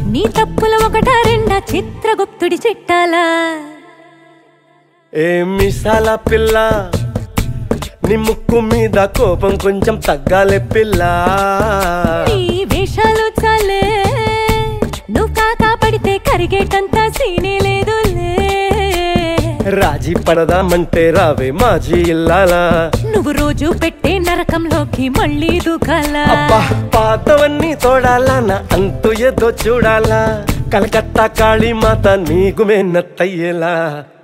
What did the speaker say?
నీ తప్పుల ఒకట రెండా చిత్రగుప్తుడి చిట్టాలా ఏ మిసాల పిల్ల నీ ముక్కు మీద కోపం కొంచెం తగ్గాలే పిల్ల నీ వేషాలు చాలే నువ్వు కాకా పడితే కరిగేటంత సీనే లేదులే రాజీ పడదామంటే రావే మాజీ ఇల్లాలా నువ్వు రోజు పెట్టే నరకంలోకి మళ్ళీ దూకాలా అబ్బా పాతవన్నీ తోడాలా నా అంతు ఏదో చూడాలా కలకత్తా కాళీమాత నీకు మెన్నత్తయ్యేలా